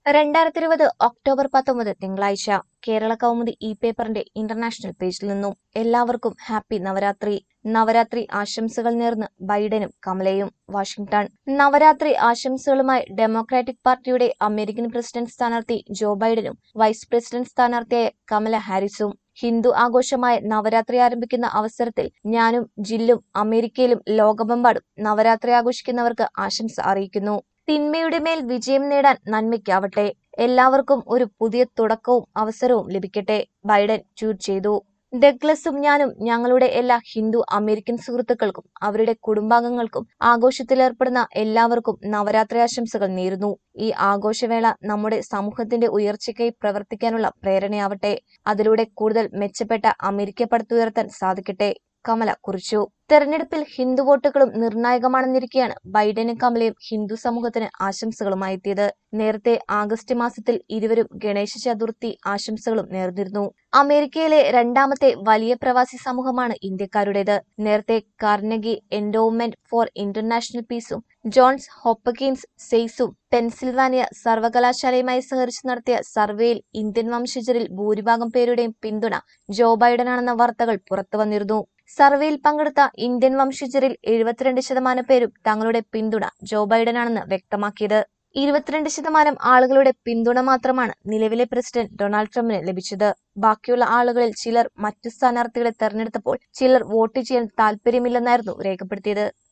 രണ്ടായിരത്തി ഇരുപത് ഒക്ടോബർ പത്തൊമ്പത് തിങ്കളാഴ്ച കേരള കൗമുദി ഇ പേപ്പറിന്റെ ഇന്റർനാഷണൽ പേജിൽ നിന്നും എല്ലാവർക്കും ഹാപ്പി നവരാത്രി നവരാത്രി ആശംസകൾ നേർന്ന് ബൈഡനും കമലയും വാഷിംഗ്ടൺ നവരാത്രി ആശംസകളുമായി ഡെമോക്രാറ്റിക് പാർട്ടിയുടെ അമേരിക്കൻ പ്രസിഡന്റ് സ്ഥാനാർത്ഥി ജോ ബൈഡനും വൈസ് പ്രസിഡന്റ് സ്ഥാനാർത്ഥിയായ കമല ഹാരിസും ഹിന്ദു ആഘോഷമായ നവരാത്രി ആരംഭിക്കുന്ന അവസരത്തിൽ ഞാനും ജില്ലും അമേരിക്കയിലും ലോകമെമ്പാടും നവരാത്രി ആഘോഷിക്കുന്നവർക്ക് ആശംസ അറിയിക്കുന്നു തിന്മയുടെ മേൽ വിജയം നേടാൻ നന്മയ്ക്കാവട്ടെ എല്ലാവർക്കും ഒരു പുതിയ തുടക്കവും അവസരവും ലഭിക്കട്ടെ ബൈഡൻ ട്വീറ്റ് ചെയ്തു ഡഗ്ലസും ഞാനും ഞങ്ങളുടെ എല്ലാ ഹിന്ദു അമേരിക്കൻ സുഹൃത്തുക്കൾക്കും അവരുടെ കുടുംബാംഗങ്ങൾക്കും ആഘോഷത്തിലേർപ്പെടുന്ന എല്ലാവർക്കും നവരാത്രി ആശംസകൾ നേരുന്നു ഈ ആഘോഷവേള നമ്മുടെ സമൂഹത്തിന്റെ ഉയർച്ചയ്ക്കായി പ്രവർത്തിക്കാനുള്ള പ്രേരണയാവട്ടെ അതിലൂടെ കൂടുതൽ മെച്ചപ്പെട്ട അമേരിക്ക പടുത്തുയർത്താൻ സാധിക്കട്ടെ കമല കുറിച്ചു തെരഞ്ഞെടുപ്പിൽ ഹിന്ദു വോട്ടുകളും നിർണായകമാണെന്നിരിക്കെയാണ് ബൈഡനും കമലയും ഹിന്ദു സമൂഹത്തിന് ആശംസകളുമായി എത്തിയത് നേരത്തെ ആഗസ്റ്റ് മാസത്തിൽ ഇരുവരും ഗണേശ ചതുർത്ഥി ആശംസകളും നേർന്നിരുന്നു അമേരിക്കയിലെ രണ്ടാമത്തെ വലിയ പ്രവാസി സമൂഹമാണ് ഇന്ത്യക്കാരുടേത് നേരത്തെ കാർനെഗി എൻഡോവ്മെന്റ് ഫോർ ഇന്റർനാഷണൽ പീസും ജോൺസ് ഹോപ്പകിൻസ് സെയ്സും പെൻസിൽവാനിയ സർവകലാശാലയുമായി സഹകരിച്ച് നടത്തിയ സർവേയിൽ ഇന്ത്യൻ വംശജരിൽ ഭൂരിഭാഗം പേരുടെയും പിന്തുണ ജോ ബൈഡനാണെന്ന വാർത്തകൾ പുറത്തുവന്നിരുന്നു സർവേയിൽ പങ്കെടുത്ത ഇന്ത്യൻ വംശജരിൽ എഴുപത്തിരണ്ട് ശതമാനം പേരും തങ്ങളുടെ പിന്തുണ ജോ ബൈഡനാണെന്ന് വ്യക്തമാക്കിയത് ഇരുപത്തിരണ്ട് ശതമാനം ആളുകളുടെ പിന്തുണ മാത്രമാണ് നിലവിലെ പ്രസിഡന്റ് ഡൊണാൾഡ് ട്രംപിന് ലഭിച്ചത് ബാക്കിയുള്ള ആളുകളിൽ ചിലർ മറ്റു സ്ഥാനാർത്ഥികളെ തെരഞ്ഞെടുത്തപ്പോൾ ചിലർ വോട്ട് ചെയ്യാൻ താൽപര്യമില്ലെന്നായിരുന്നു രേഖപ്പെടുത്തിയത്